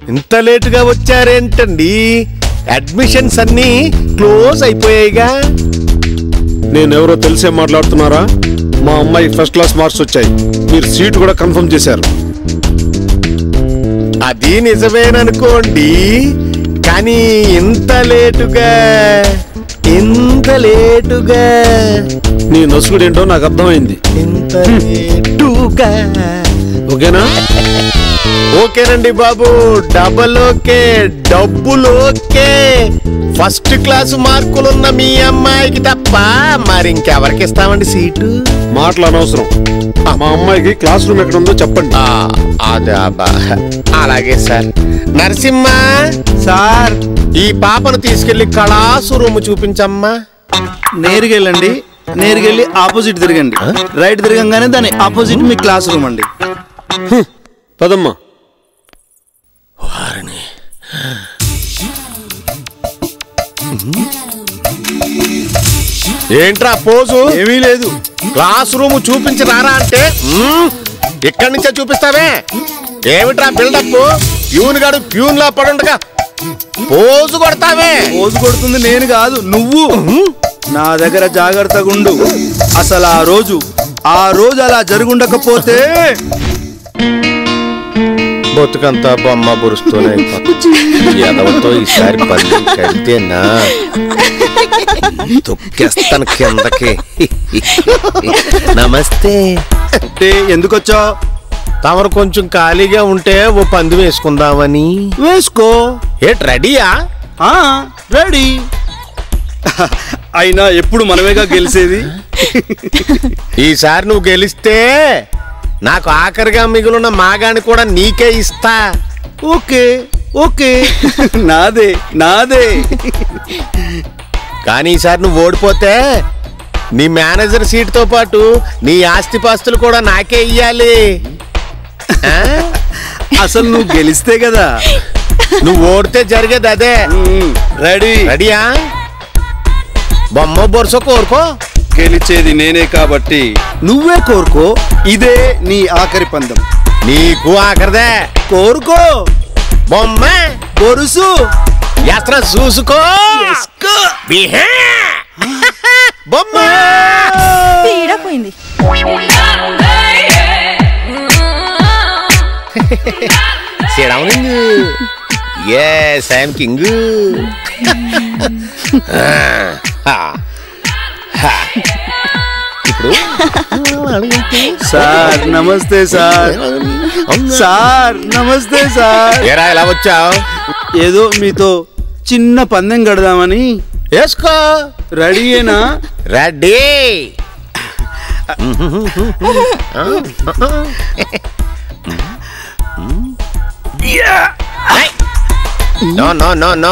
ఇంత లేటుగా వచ్చారేంటండి అడ్మిషన్స్ అన్నీ క్లోజ్ అయిపోయాయిగా నేనెవరో తెలిసే మాట్లాడుతున్నారా మా అమ్మాయి ఫస్ట్ క్లాస్ మార్క్స్ వచ్చాయి మీరు సీట్ కూడా కన్ఫర్మ్ చేశారు అది నిజమేననుకోండి కానీ ఇంత లేటుగా ఇంత లేటుగా నీ నసుగుడు ఏంటో నాకు అర్థమైంది ఇంత లేటుగా ఓకేనా ఓకేనండి బాబు డబల్ ఓకే డబ్బులు ఓకే ఫస్ట్ క్లాస్ మార్కులున్న మీ అమ్మాయికి తప్ప మరి ఇంకెవరికి ఇస్తామండి సీటు మాటలు అనవసరం మా అమ్మాయికి క్లాస్ రూమ్ ఎక్కడ ఉందో చెప్పండి ఆ, అదే అబ్బా. అలాగే సార్ నరసింహ సార్ ఈ పాపను తీసుకెళ్లి కళాసు రూమ్ చూపించమ్మా నేరుగా వెళ్ళండి నేరుగా వెళ్ళి ఆపోజిట్ తిరగండి రైట్ తిరగంగానే దాని ఆపోజిట్ మీ క్లాస్ రూమ్ అండి పదమ్మా ఏంట్రా పోజు ఏమీ లేదు క్లాస్ రూమ్ చూపించి రారా అంటే మ్మ్, ఇక్కడి నుంచే చూపిస్తావే ఏమిట్రా బిల్డప్ ప్యూన్ గాడు ప్యూన్ లా పడుండగా పోజు కొడతావే రోజు కొడుతుంది నేను కాదు నువ్వు నా దగ్గర జాగ్రత్తగా ఉండు అసలు ఆ రోజు ఆ రోజు అలా జరుగుండకపోతే బతుకంతా బొమ్మ బురుస్తూనే ఎదవతో ఈసారి పంది కడితేనా తొక్కేస్తాను కిందకి నమస్తే అంటే ఎందుకు వచ్చావు తమరు కొంచెం ఖాళీగా ఉంటే ఓ పంది వేసుకుందామని వేసుకో ఏట్ రెడీయా ఆ రెడీ అయినా ఎప్పుడు మనమేగా గెలిచేది ఈసారి నువ్వు గెలిస్తే నాకు ఆఖరిగా మిగులున్న మాగాని కూడా నీకే ఇస్తా ఓకే ఓకే నాదే నాదే కానీ ఈసారి నువ్వు ఓడిపోతే నీ మేనేజర్ సీట్తో పాటు నీ ఆస్తిపాస్తులు కూడా నాకే ఇయ్యాలి ఆ? అసలు నువ్వు గెలిస్తే కదా నువ్వు ఓడితే జరిగేది అదే రెడీ రెడీయా బొమ్మ బొరుస కోరుకో గెలిచేది నేనే కాబట్టి నువ్వే కోరుకో ఇదే నీ ఆఖరి పందెం నీకు ఆఖరిదే కోరుకో బొమ్మ బొరుసు ఎత్ర చూసుకో బిహే. బొమ్మ పీడపోయింది సిడౌనింగ్ ఎస్ ఐఎమ్ కింగ్ ఇప్పుడు సార్ నమస్తే సార్ సార్ నమస్తే సార్ ఏరా ఎలా వచ్చావు ఏదో మీతో చిన్న పందెం కడదామని వేసుకో రెడీయేనా ready no no no no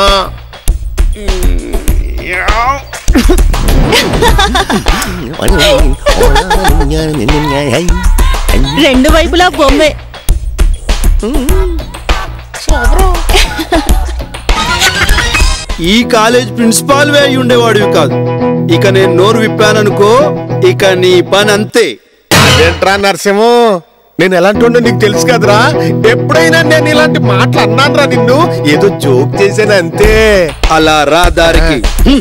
రెండు వైపులా బొమ్మే ఈ కాలేజ్ ప్రిన్సిపాల్ వే అయి ఉండేవాడివి కాదు ఇక నేను నోరు విప్పాననుకో ఇక నీ పని అంతే అదేంట్రా నరసింహం నేను ఎలాంటి వాడినో నీకు తెలుసు కదరా ఎప్పుడైనా నేను ఇలాంటి మాటలు అన్నానురా నిన్ను ఏదో జోక్ చేశాను అంతే అలా రా దారికి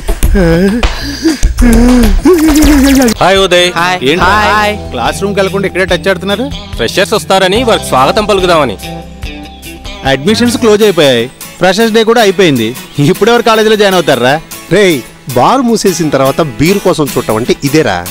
హాయ్ ఉదయ్ క్లాస్ రూమ్ వెళ్లకుండా ఇక్కడే టచ్ ఆడుతున్నారు ఫ్రెషర్స్ వస్తారని వారికి స్వాగతం పలుకుదామని అడ్మిషన్స్ క్లోజ్ అయిపోయాయి ఫ్రెషర్స్ డే కూడా అయిపోయింది ఇప్పుడు ఎవరు కాలేజీలో జాయిన్ అవుతారా రేయ్ బార్ మూసేసిన తర్వాత బీర్ కోసం చూడటం అంటే ఇదేరా